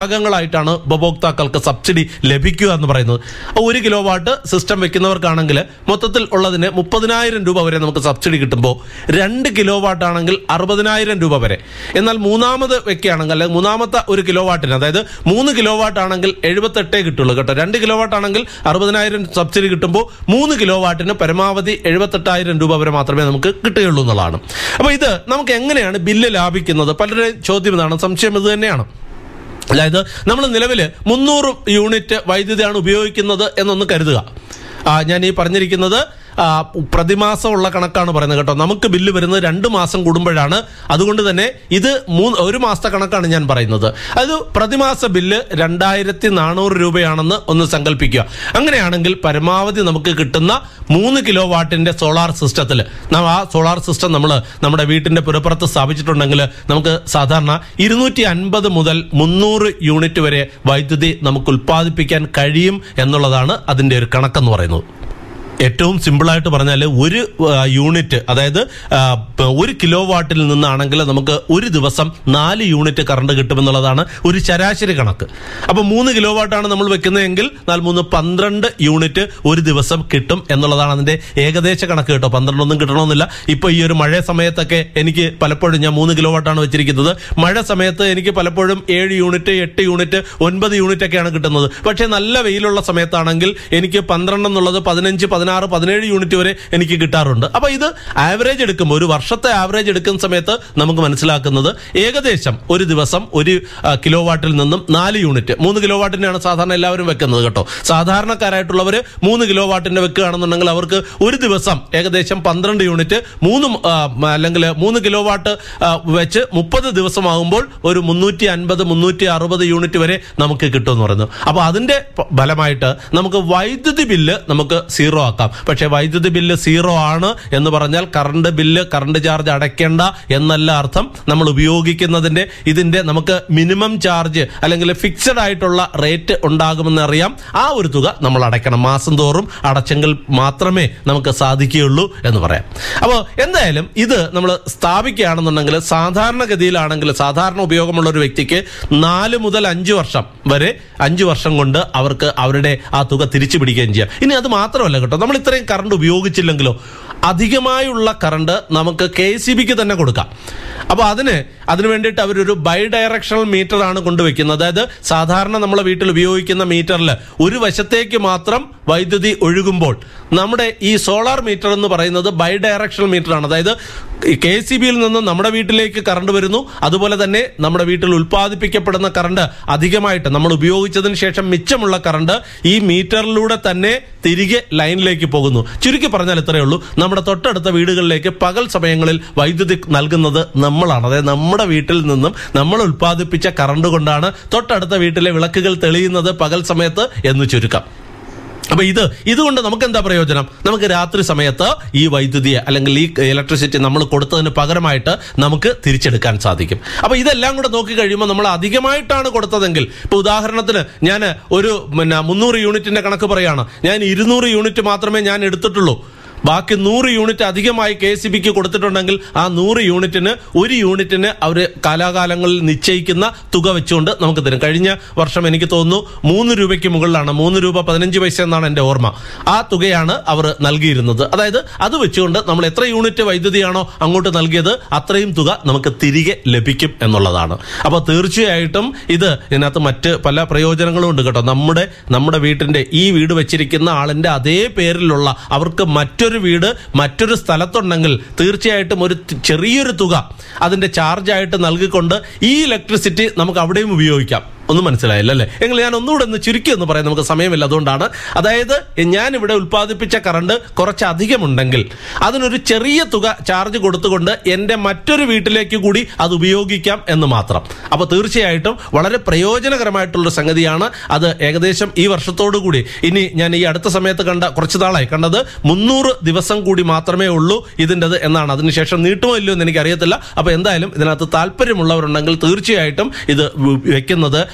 ഭാഗങ്ങളായിട്ടാണ് ഉപഭോക്താക്കൾക്ക് സബ്സിഡി ലഭിക്കുക എന്ന് പറയുന്നത് ഒരു കിലോ വാട്ട് സിസ്റ്റം വെക്കുന്നവർക്കാണെങ്കിൽ മൊത്തത്തിൽ ഉള്ളതിന് മുപ്പതിനായിരം രൂപ വരെ നമുക്ക് സബ്സിഡി കിട്ടുമ്പോൾ രണ്ട് കിലോ വാട്ട് ആണെങ്കിൽ അറുപതിനായിരം രൂപ വരെ എന്നാൽ മൂന്നാമത് വെക്കുകയാണെങ്കിൽ അല്ലെങ്കിൽ മൂന്നാമത്തെ ഒരു കിലോ വാട്ടിന് അതായത് മൂന്ന് കിലോ വാട്ട് ആണെങ്കിൽ എഴുപത്തെട്ടേ കിട്ടുള്ളൂ കേട്ടോ രണ്ട് കിലോ വാട്ട് ആണെങ്കിൽ അറുപതിനായിരം സബ്സിഡി കിട്ടുമ്പോൾ മൂന്ന് കിലോ വാട്ടിന് പരമാവധി എഴുപത്തെട്ടായിരം രൂപ വരെ മാത്രമേ നമുക്ക് കിട്ടുകയുള്ളൂ എന്നുള്ളതാണ് അപ്പോൾ ഇത് നമുക്ക് എങ്ങനെയാണ് ബില്ല് ലാഭിക്കുന്നത് പലരുടെയും ചോദ്യം ഇതാണ് സംശയം ഇത് തന്നെയാണ് അതായത് നമ്മൾ നിലവിൽ മുന്നൂറ് യൂണിറ്റ് വൈദ്യുതിയാണ് ഉപയോഗിക്കുന്നത് എന്നൊന്ന് കരുതുക ആ, ഞാൻ ഈ പറഞ്ഞിരിക്കുന്നത് ആ, പ്രതിമാസമുള്ള കണക്കാണ് പറയുന്നത് കേട്ടോ നമുക്ക് ബില്ല് വരുന്നത് രണ്ട് മാസം കൂടുമ്പോഴാണ് അതുകൊണ്ട് തന്നെ ഇത് മൂന്ന് ഒരു മാസത്തെ കണക്കാണ് ഞാൻ പറയുന്നത് അത് പ്രതിമാസ ബില്ല് രണ്ടായിരത്തി നാനൂറ് രൂപയാണെന്ന് ഒന്ന് സങ്കല്പിക്കുക അങ്ങനെയാണെങ്കിൽ പരമാവധി നമുക്ക് കിട്ടുന്ന മൂന്ന് കിലോ വാട്ടിന്റെ സോളാർ സിസ്റ്റത്തിൽ ആ സോളാർ സിസ്റ്റം നമ്മൾ നമ്മുടെ വീട്ടിന്റെ പുറപ്പുറത്ത് സ്ഥാപിച്ചിട്ടുണ്ടെങ്കിൽ നമുക്ക് സാധാരണ ഇരുന്നൂറ്റി അൻപത് മുതൽ മുന്നൂറ് യൂണിറ്റ് വരെ വൈദ്യുതി നമുക്ക് ഉൽപ്പാദിപ്പിക്കാൻ കഴിയും എന്നുള്ളതാണ് അതിന്റെ ഒരു കണക്കെന്ന് പറയുന്നത് ഏറ്റവും സിമ്പിളായിട്ട് പറഞ്ഞാൽ ഒരു ആ, യൂണിറ്റ് അതായത് ആ, പ- ഒരു കിലോ വാട്ടിൽ നിന്നാണെങ്കിൽ നമുക്ക് ഒരു ദിവസം നാല് യൂണിറ്റ് കറണ്ട് കിട്ടുമെന്നുള്ളതാണ് ഒരു ശരാശരി കണക്ക് അപ്പോൾ മൂന്ന് കിലോ വാട്ടാണ് നമ്മൾ വെക്കുന്നതെങ്കിൽ നാല് മൂന്ന് പന്ത്രണ്ട് യൂണിറ്റ് ഒരു ദിവസം കിട്ടും എന്നുള്ളതാണ് അതിന്റെ ഏകദേശ കണക്ക് കേട്ടോ പന്ത്രണ്ടൊന്നും കിട്ടണമെന്നില്ല ഇപ്പോൾ ഈ ഒരു മഴ സമയത്തൊക്കെ എനിക്ക് പലപ്പോഴും ഞാൻ മൂന്ന് കിലോ വാട്ടാണ് വെച്ചിരിക്കുന്നത് മഴ സമയത്ത് എനിക്ക് പലപ്പോഴും ഏഴ് യൂണിറ്റ് എട്ട് യൂണിറ്റ് ഒൻപത് യൂണിറ്റ് ഒക്കെയാണ് കിട്ടുന്നത് പക്ഷേ നല്ല വെയിലുള്ള സമയത്താണെങ്കിൽ എനിക്ക് പന്ത്രണ്ട് എന്നുള്ളത് പതിനഞ്ച് പതിനാറ് പതിനേഴ് യൂണിറ്റ് വരെ എനിക്ക് കിട്ടാറുണ്ട് അപ്പൊ ഇത് ആവറേജ് എടുക്കുമ്പോൾ ഒരു വർഷത്തെ ആവറേജ് എടുക്കുന്ന സമയത്ത് നമുക്ക് മനസ്സിലാക്കുന്നത് ഏകദേശം ഒരു ദിവസം ഒരു ആ, കിലോ വാട്ടിൽ നിന്നും നാല് യൂണിറ്റ് മൂന്ന് കിലോ വാട്ടിനെയാണ് സാധാരണ എല്ലാവരും വെക്കുന്നത് കേട്ടോ സാധാരണക്കാരായിട്ടുള്ളവർ മൂന്ന് കിലോ വാട്ടിന്റെ വെക്കുകയാണെന്നുണ്ടെങ്കിൽ അവർക്ക് ഒരു ദിവസം ഏകദേശം പന്ത്രണ്ട് യൂണിറ്റ് മൂന്ന് മ- ആ, മ- അല്ലെങ്കിൽ മൂന്ന് കിലോ വാട്ട് ആ, വെച്ച് മുപ്പത് ദിവസമാകുമ്പോൾ ഒരു മുന്നൂറ്റി അൻപത് മുന്നൂറ്റി അറുപത് യൂണിറ്റ് വരെ നമുക്ക് കിട്ടുമെന്ന് പറയുന്നു അപ്പോൾ അതിന്റെ പ- ഫലമായിട്ട് നമുക്ക് വൈദ്യുതി ബില്ല് നമുക്ക് സീറോ ആക്കാം പക്ഷേ വൈദ്യുതി ബില്ല് സീറോ ആണ് എന്ന് പറഞ്ഞാൽ കറണ്ട് ബില്ല് കറണ്ട് ചാർജ് അടയ്ക്കേണ്ട എന്നല്ല അർത്ഥം നമ്മൾ ഉപയോഗിക്കുന്നതിന്റെ ഇതിന്റെ നമുക്ക് മിനിമം ചാർജ് അല്ലെങ്കിൽ ഫിക്സഡ് ആയിട്ടുള്ള റേറ്റ് ഉണ്ടാകുമെന്ന് അറിയാം ആ ഒരു തുക നമ്മൾ അടയ്ക്കണം മാസം തോറും അടച്ചെങ്കിൽ മാത്രമേ നമുക്ക് സാധിക്കുകയുള്ളൂ എന്ന് പറയാം അപ്പോൾ എന്തായാലും ഇത് നമ്മൾ സ്ഥാപിക്കുകയാണെന്നുണ്ടെങ്കിൽ സാധാരണഗതിയിലാണെങ്കിൽ സാധാരണ ഉപയോഗമുള്ള ഒരു വ്യക്തിക്ക് നാല് മുതൽ അഞ്ച് വർഷം വരെ അഞ്ച് വർഷം കൊണ്ട് അവർക്ക് അവരുടെ ആ തുക തിരിച്ചു പിടിക്കുകയും ചെയ്യാം ഇനി അത് മാത്രമല്ല കേട്ടോ നമ്മൾ ഇത്രയും കറണ്ട് ഉപയോഗിച്ചില്ലെങ്കിലോ അധികമായുള്ള കറണ്ട് നമുക്ക് കെ സി ബിക്ക് തന്നെ കൊടുക്കാം അപ്പോൾ അതിന് അതിന് വേണ്ടിയിട്ട് അവരൊരു ബൈ ഡയറക്ഷണൽ മീറ്റർ ആണ് കൊണ്ടുവയ്ക്കുന്നത് അതായത് സാധാരണ നമ്മളെ വീട്ടിൽ ഉപയോഗിക്കുന്ന മീറ്ററിൽ ഒരു വശത്തേക്ക് മാത്രം വൈദ്യുതി ഒഴുകുമ്പോൾ നമ്മുടെ ഈ സോളാർ മീറ്റർ എന്ന് പറയുന്നത് ബൈ ഡയറക്ഷണൽ മീറ്റർ ആണ് അതായത് കെ സി ബിയിൽ നിന്ന് നമ്മുടെ വീട്ടിലേക്ക് കറണ്ട് വരുന്നു അതുപോലെ തന്നെ നമ്മുടെ വീട്ടിൽ ഉൽപ്പാദിപ്പിക്കപ്പെടുന്ന കറണ്ട് അധികമായിട്ട് നമ്മൾ ഉപയോഗിച്ചതിന് ശേഷം മിച്ചമുള്ള കറണ്ട് ഈ മീറ്ററിലൂടെ തന്നെ തിരികെ ലൈനിലേക്ക് പോകുന്നു ചുരുക്കി പറഞ്ഞാൽ ഇത്രയേ ഉള്ളൂ നമ്മുടെ തൊട്ടടുത്ത വീടുകളിലേക്ക് പകൽ സമയങ്ങളിൽ വൈദ്യുതി നൽകുന്നത് നമ്മളാണ് അതായത് നമ്മുടെ വീട്ടിൽ നിന്നും നമ്മൾ ഉൽപ്പാദിപ്പിച്ച കറണ്ട് കൊണ്ടാണ് തൊട്ടടുത്ത വീട്ടിലെ വിളക്കുകൾ തെളിയുന്നത് പകൽ സമയത്ത് എന്ന് ചുരുക്കം അപ്പൊ ഇത് ഇതുകൊണ്ട് നമുക്ക് എന്താ പ്രയോജനം നമുക്ക് രാത്രി സമയത്ത് ഈ വൈദ്യുതിയെ അല്ലെങ്കിൽ ഈ ഇലക്ട്രിസിറ്റി നമ്മൾ കൊടുത്തതിന് പകരമായിട്ട് നമുക്ക് തിരിച്ചെടുക്കാൻ സാധിക്കും അപ്പൊ ഇതെല്ലാം കൂടെ നോക്കി കഴിയുമ്പോൾ നമ്മൾ അധികമായിട്ടാണ് കൊടുത്തതെങ്കിൽ ഇപ്പൊ ഉദാഹരണത്തിന് ഞാൻ ഒരു പിന്നെ മുന്നൂറ് യൂണിറ്റിന്റെ കണക്ക് പറയാണ് ഞാൻ ഇരുന്നൂറ് യൂണിറ്റ് മാത്രമേ ഞാൻ എടുത്തിട്ടുള്ളൂ ബാക്കി നൂറ് യൂണിറ്റ് അധികമായി കെ സി ബിക്ക് കൊടുത്തിട്ടുണ്ടെങ്കിൽ ആ നൂറ് യൂണിറ്റിന് ഒരു യൂണിറ്റിന് അവർ കാലാകാലങ്ങളിൽ നിശ്ചയിക്കുന്ന തുക വെച്ചുകൊണ്ട് നമുക്ക് തരും കഴിഞ്ഞ വർഷം എനിക്ക് തോന്നുന്നു മൂന്ന് രൂപയ്ക്ക് മുകളിലാണ് മൂന്ന് രൂപ പതിനഞ്ച് പൈസ എന്നാണ് എൻ്റെ ഓർമ്മ ആ തുകയാണ് അവർ നൽകിയിരുന്നത് അതായത് അത് വെച്ചുകൊണ്ട് നമ്മൾ എത്ര യൂണിറ്റ് വൈദ്യുതിയാണോ അങ്ങോട്ട് നൽകിയത് അത്രയും തുക നമുക്ക് തിരികെ ലഭിക്കും എന്നുള്ളതാണ് അപ്പോൾ തീർച്ചയായിട്ടും ഇത് ഇതിനകത്ത് മറ്റ് പല പ്രയോജനങ്ങളും ഉണ്ട് കേട്ടോ നമ്മുടെ നമ്മുടെ വീട്ടിന്റെ ഈ വീട് വെച്ചിരിക്കുന്ന ആളിന്റെ അതേ പേരിലുള്ള അവർക്ക് മറ്റൊരു വീട് മറ്റൊരു സ്ഥലത്തുണ്ടെങ്കിൽ തീർച്ചയായിട്ടും ഒരു തി- ചെറിയൊരു തുക അതിന്റെ ചാർജായിട്ട് നൽകിക്കൊണ്ട് ഈ ഇലക്ട്രിസിറ്റി നമുക്ക് അവിടെയും ഉപയോഗിക്കാം ഒന്നും മനസ്സിലായില്ല അല്ലേ എങ്കിൽ ഞാൻ ഒന്നുകൂടെ ഒന്ന് ചുരുക്കി എന്ന് പറയാൻ നമുക്ക് സമയമില്ല അതുകൊണ്ടാണ് അതായത് ഞാൻ ഇവിടെ ഉൽപ്പാദിപ്പിച്ച കറണ്ട് കുറച്ച് അധികമുണ്ടെങ്കിൽ അതിനൊരു ചെറിയ തുക ചാർജ് കൊടുത്തുകൊണ്ട് എൻ്റെ മറ്റൊരു വീട്ടിലേക്ക് കൂടി അത് ഉപയോഗിക്കാം എന്ന് മാത്രം അപ്പോൾ തീർച്ചയായിട്ടും വളരെ പ്രയോജനകരമായിട്ടുള്ള സംഗതിയാണ് അത് ഏകദേശം ഈ വർഷത്തോടു കൂടി ഇനി ഞാൻ ഈ അടുത്ത സമയത്ത് കണ്ട കുറച്ച് നാളായി കണ്ടത് മുന്നൂറ് ദിവസം കൂടി മാത്രമേ ഉള്ളൂ ഇതിൻ്റെത് എന്നാണ് അതിനുശേഷം നീട്ടുമോ ഇല്ലയോ എന്ന് എനിക്കറിയത്തില്ല അപ്പോൾ എന്തായാലും ഇതിനകത്ത് താല്പര്യമുള്ളവരുണ്ടെങ്കിൽ തീർച്ചയായിട്ടും ഇത് വ- വെക്കുന്നത്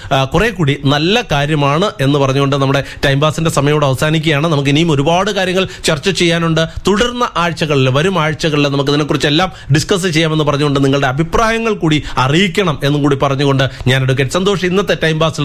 ആ, കുറെ കൂടി നല്ല കാര്യമാണ് എന്ന് പറഞ്ഞുകൊണ്ട് നമ്മുടെ ടൈം പാസിന്റെ സമയം ഇവിടെ അവസാനിക്കുകയാണ് നമുക്ക് ഇനിയും ഒരുപാട് കാര്യങ്ങൾ ചർച്ച ചെയ്യാനുണ്ട് തുടർന്ന ആഴ്ചകളിൽ വരും ആഴ്ചകളിൽ നമുക്ക് ഇതിനെക്കുറിച്ചെല്ലാം ഡിസ്കസ് ചെയ്യാമെന്ന് പറഞ്ഞുകൊണ്ട് നിങ്ങളുടെ അഭിപ്രായങ്ങൾ കൂടി അറിയിക്കണം എന്നും കൂടി പറഞ്ഞുകൊണ്ട് ഞാൻ അഡ്വക്കേറ്റ് സന്തോഷ് ഇന്നത്തെ ടൈം പാസിൽ